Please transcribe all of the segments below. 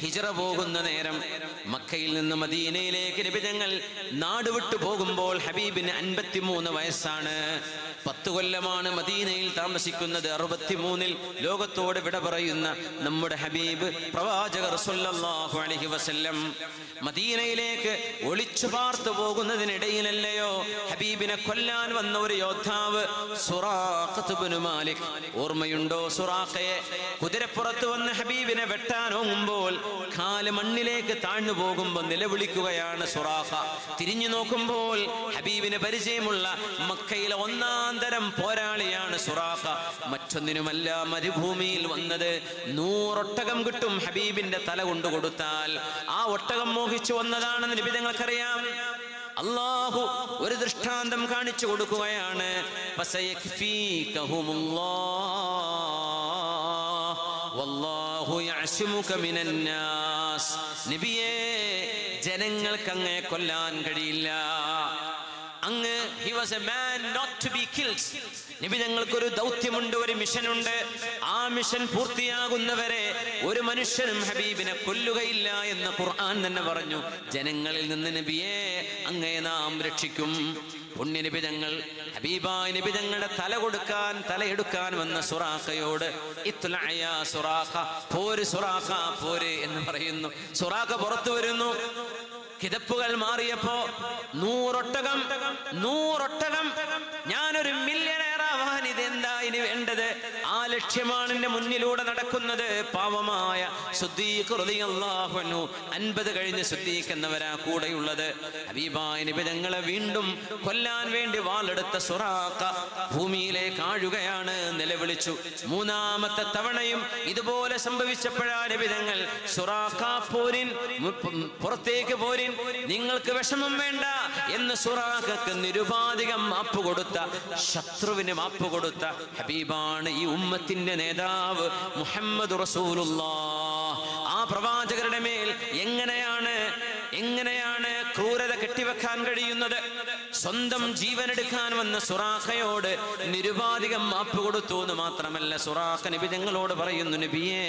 ഹിജറ പോകുന്ന നേരം മക്കയിൽ നിന്ന് മദീനയിലേക്ക് നിബിതങ്ങൾ നാടുവിട്ടു പോകുമ്പോൾ ഹബീബിന് അൻപത്തിമൂന്ന് വയസ്സാണ് പത്ത് കൊല്ലമാണ് മദീനയിൽ താമസിക്കുന്നത് അറുപത്തിമൂന്നിൽ ലോകത്തോട് വിട പറയുന്ന നമ്മുടെ ഹബീബ് പ്രവാചകർ സല്ലല്ലാഹു അലൈഹി വസല്ലം മദീനയിലേക്ക് ഒളിച്ചു പാർത്തു പോകുന്നതിനിടയിലല്ലയോ ഹബീബിനെ കൊല്ലാൻ വന്ന ഒരു യോദ്ധാവ് സുറാഖത്ത് ഇബ്നു മാലിക് ഓർമ്മയുണ്ടോ സുറാഖയെ കുതിരപ്പുറത്ത് വന്ന് ഹബീബിനെ വെട്ടാനോങ്ങുമ്പോൾ കാല് മണ്ണിലേക്ക് താഴ്ന്നു പോകുമ്പോൾ നിലവിളിക്കുകയാണ് സുറാഖ തിരിഞ്ഞു നോക്കുമ്പോൾ ഹബീബിന് പരിചയമുള്ള മക്കയിലെ ഒന്നാം തരം പോരാളിയാണ് സുറാഖ മറ്റൊന്നിനുമല്ല മരുഭൂമിയിൽ വന്നത് നൂറൊട്ടകം കിട്ടും ഹബീബിന്റെ തല കൊണ്ടു കൊടുത്താൽ ആ ഒട്ടകം മോഹിച്ചു വന്നതാണെന്ന് നിബിധങ്ങൾക്കറിയാം അള്ളാഹു ഒരു ദൃഷ്ടാന്തം കാണിച്ചു കൊടുക്കുകയാണ് ഫസയക്ഫീകഹുമുല്ലാഹ് വല്ലാഹു യഅ്സിമുക മിനന്നാസ് നബിയേ ജനങ്ങൾക്ക് അങ്ങേ കൊല്ലാൻ കഴിയില്ല അങ്ങ് he was a man not to be killed നബി ഞങ്ങൾക്കൊരു ദൗത്യമുണ്ട് ഒരു മിഷനുണ്ട് ആ മിഷൻ പൂർത്തിയാകുന്നവരെ ഒരു മനുഷ്യനും ഹബീബിനെ കൊല്ലുകയില്ല എന്ന് ഖുർആൻ തന്നെ പറഞ്ഞു ജനങ്ങളിൽ നിന്ന് നബിയെ അങ്ങേ നാം രക്ഷിക്കും പുണ്യനബി ഞങ്ങൾ ഹബീബായ നബി ഞങ്ങളുടെ തല കൊടുക്കാൻ തലയെടുക്കാൻ വന്ന സുറാഖയോട് ഇത്ലഅയ സുറാഖ പോര് സുറാഖ പോര് എന്ന് പറയുന്നു സുറാഖ പുറത്തു വരുന്നു കിതപ്പുകൾ മാറിയപ്പോ നൂറൊട്ടകം നൂറൊട്ടകം ഞാനൊരു മില്യണയർ ആവാൻ ഇതെന്താ ഇനി വേണ്ടത് ആ ലക്ഷ്യമാണ് എന്റെ മുന്നിലൂടെ നടക്കുന്നത് പാവമായ സുദ്ദീഖ് റളിയല്ലാഹു അൻഹു അൻപത് കഴിഞ്ഞ് സുദ്ദീഖ് എന്നവരാ കൂടെയുള്ളത് ഹബീബായ നബി തങ്ങളെ വീണ്ടും കൊല്ലാൻ വേണ്ടി വാളെടുത്ത സുറാക്ക ഭൂമിയിലേക്ക് ആഴുകയാണ് നിലവിളിച്ചു മൂന്നാമത്തെ തവണയും ഇതുപോലെ സംഭവിച്ചപ്പോഴാ നബി തങ്ങൾ സുറാക്ക പോരിൻ മു- പുറത്തേക്ക് പോരിൻ നിങ്ങൾക്ക് വിഷമം വേണ്ട എന്ന് സുറാഖക്ക് നിരുപാധികം മാപ്പ് കൊടുത്ത ശത്രുവിന് മാപ്പ് കൊടുത്ത ഹബീബാണ് ഈ ഉമ്മത്തിന്റെ നേതാവ് മുഹമ്മദ് റസൂലുള്ള ആ പ്രവാചകരുടെ മേൽ എങ്ങനെയാണ് എങ്ങനെയാണ് ക്രൂരത കെട്ടിവെക്കാൻ കഴിയുന്നത് സ്വന്തം ജീവനെടുക്കാൻ വന്ന സുറാഖയോട് നിരുപാധികം മാപ്പ് കൊടുത്തു എന്ന് മാത്രമല്ല സുറാഖ നബി ഞങ്ങളോട് പറയുന്നു നബിയേ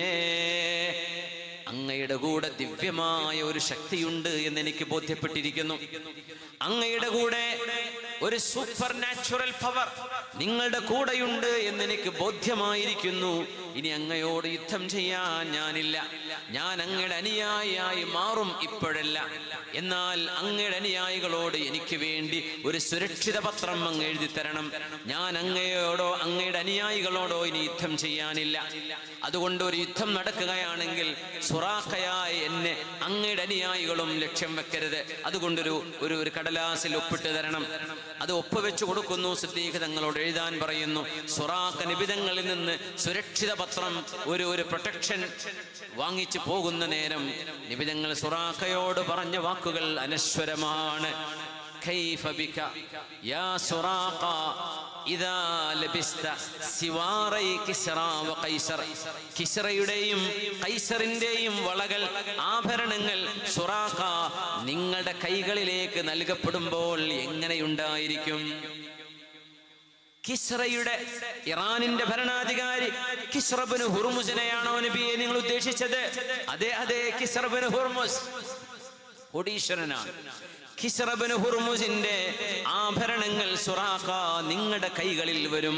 അങ്ങയുടെ കൂടെ ദിവ്യമായ ഒരു ശക്തിയുണ്ട് എന്ന് എനിക്ക് ബോധ്യപ്പെട്ടിരിക്കുന്നു അങ്ങയുടെ കൂടെ ഒരു സൂപ്പർ നാച്ചുറൽ പവർ നിങ്ങളുടെ കൂടെയുണ്ട് എന്ന് എനിക്ക് ബോധ്യമായിരിക്കുന്നു ഇനി അങ്ങയോട് യുദ്ധം ചെയ്യാൻ ഞാനില്ല ഞാൻ അങ്ങയുടെ അനുയായിയായി മാറും ഇപ്പോഴല്ല എന്നാൽ അങ്ങയുടെ അനുയായികളോട് എനിക്ക് വേണ്ടി ഒരു സുരക്ഷിത പത്രം അങ്ങ് എഴുതി തരണം ഞാൻ അങ്ങയോടോ അങ്ങയുടെ അനുയായികളോടോ ഇനി യുദ്ധം ചെയ്യാനില്ല അതുകൊണ്ട് ഒരു യുദ്ധം നടക്കുകയാണെങ്കിൽ സുറാഖയായ എന്നെ അങ്ങയുടെ അനുയായികളും ലക്ഷ്യം വെക്കരുത് അതുകൊണ്ടൊരു ഒരു ഒരു കടലാസിൽ ഒപ്പിട്ട് തരണം അത് ഒപ്പുവെച്ച് കൊടുക്കുന്നു സിദ്ദീഖ് തങ്ങളോട് എഴുതാൻ പറയുന്നു സുറാഖ നിബിതങ്ങളിൽ നിന്ന് സുരക്ഷിത പത്രം ഒരു ഒരു പ്രൊട്ടക്ഷൻ വാങ്ങിച്ചു പോകുന്ന നേരം നിബിതങ്ങൾ സുറാഖയോട് പറഞ്ഞ വാക്കുകൾ അനശ്വരമാണ് كيف بك يا سراقا إذا لبست سواري كسرى وقيصر കിസ്റയുടെയും കൈസറിന്റെയും വളകൾ ആഭരണങ്ങൾ സുറാഖ നിങ്ങളുടെ കൈകളിലേക്ക് നൽകപ്പെടുമ്പോൾ എങ്ങനെയുണ്ടായിരിക്കും കിസ്റയുടെ ഇറാനിന്റെ ഭരണാധികാരി കിസ്റബിന് ഹുർമുസിനെയാണോ നബിയെ നിങ്ങൾ ഉദ്ദേശിച്ചത് അതെ അതെ കിസ്റബിന് ഹുർമുസ് കോടീശ്വരനാണ് കിസ്റബിന് ഹുർമുസിന്റെ ആഭരണങ്ങൾ സുറാഖ നിങ്ങളുടെ കൈകളിൽ വരും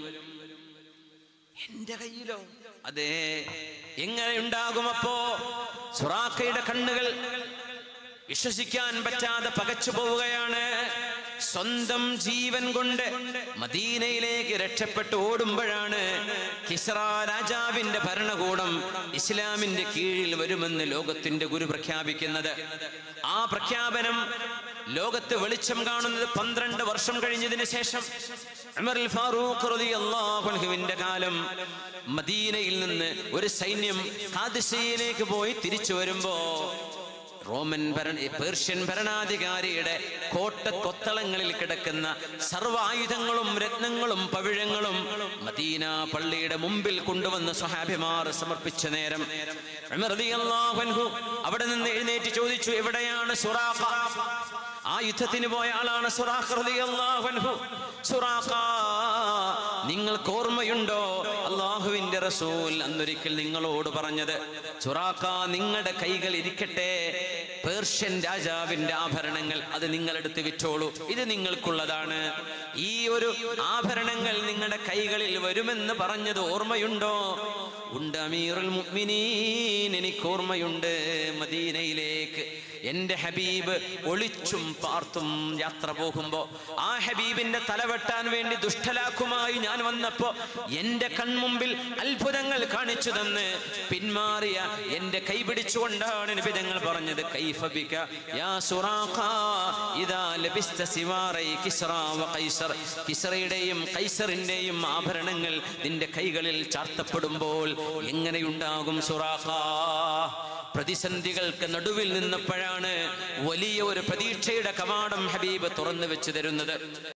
എന്റെ കയ്യിലോ അതെ എങ്ങനെ ഉണ്ടാകും അപ്പോ സുറാഖയുടെ കണ്ണുകൾ വിശ്വസിക്കാൻ പറ്റാതെ പകച്ചു പോവുകയാണ് സ്വന്തം ജീവൻ കൊണ്ട് മദീനയിലേക്ക് രക്ഷപ്പെട്ട് ഓടുമ്പോഴാണ് കിസ്ര രാജാവിന്റെ ഭരണകൂടം ഇസ്ലാമിന്റെ കീഴിൽ വരുമെന്ന് ലോകത്തിന്റെ ഗുരു പ്രഖ്യാപിക്കുന്നത് ആ പ്രഖ്യാപനം ലോകത്ത് വെളിച്ചം കാണുന്നത് പന്ത്രണ്ട് വർഷം കഴിഞ്ഞതിന് ശേഷം ഉമറുൽ ഫാറൂഖ് റളിയല്ലാഹു അൻഹുവിന്റെ കാലം മദീനയിൽ നിന്ന് ഒരു സൈന്യം ഖാദിസയിലേക്ക് പോയി തിരിച്ചു വരുമ്പോ റോമൻ ഭരണ പേർഷ്യൻ ഭരണാധികാരിയുടെ കോട്ട കൊത്തളങ്ങളിൽ കിടക്കുന്ന സർവായുധങ്ങളും രത്നങ്ങളും പവിഴങ്ങളും മദീന പള്ളിയുടെ മുമ്പിൽ കൊണ്ടുവന്ന് സ്വഹാഭിമാർ സമർപ്പിച്ച നേരം ഉമർ റളിയല്ലാഹു അൻഹു അവിടെ നിന്ന് എഴുന്നേറ്റ് ചോദിച്ചു എവിടെയാണ് സുറാഖ ആ യുദ്ധത്തിന് പോയ ആളാണ് സുറാഖ റളിയല്ലാഹു അൻഹു സുറാഖ നിങ്ങൾക്ക് ഓർമ്മയുണ്ടോ അള്ളാഹുവിന്റെ റസൂൽ അന്നൊരിക്കൽ നിങ്ങളോട് പറഞ്ഞത് സുറാക്ക നിങ്ങളുടെ കൈകൾ ഇരിക്കട്ടെ പേർഷ്യൻ രാജാവിന്റെ ആഭരണങ്ങൾ അത് നിങ്ങളെടുത്ത് വിറ്റോളൂ ഇത് നിങ്ങൾക്കുള്ളതാണ് ഈ ഒരു ആഭരണങ്ങൾ നിങ്ങളുടെ കൈകളിൽ വരുമെന്ന് പറഞ്ഞത് ഓർമ്മയുണ്ടോ ഉണ്ട് അമീറുൽ മുഅ്മിനീൻ എനിക്ക് ഓർമ്മയുണ്ട് മദീനയിലേക്ക് എന്റെ ഹബീബ് ഒളിച്ചും പാർത്തും യാത്ര പോകുമ്പോ ആ ഹബീബിന്റെ തലവെട്ടാൻ വേണ്ടി ദുഷ്ടലാക്കുമായി ഞാൻ വന്നപ്പോ എന്റെ കൺമുമ്പിൽ അത്ഭുതങ്ങൾ കാണിച്ചു തന്ന് പിന്മാറിയ എന്റെ കൈ പിടിച്ചുകൊണ്ടാണ് നിബിതങ്ങൾ പറഞ്ഞത് കൈഫ ബിക യാ സുറാഖ ഇദാ ലബിസ്ത സിവാറൈ കിസ്റ വ കൈസർ കിസ്റയുടെയും കൈസറിന്റെയും ആഭരണങ്ങൾ നിന്റെ കൈകളിൽ ചാർത്തപ്പെടുമ്പോൾ എങ്ങനെയുണ്ടാകും സുറാഖ പ്രതിസന്ധികൾക്ക് നടുവിൽ നിന്നപ്പോഴാണ് വലിയ ഒരു പ്രതീക്ഷയുടെ കവാടം ഹബീബ് തുറന്നു വെച്ചു തരുന്നത്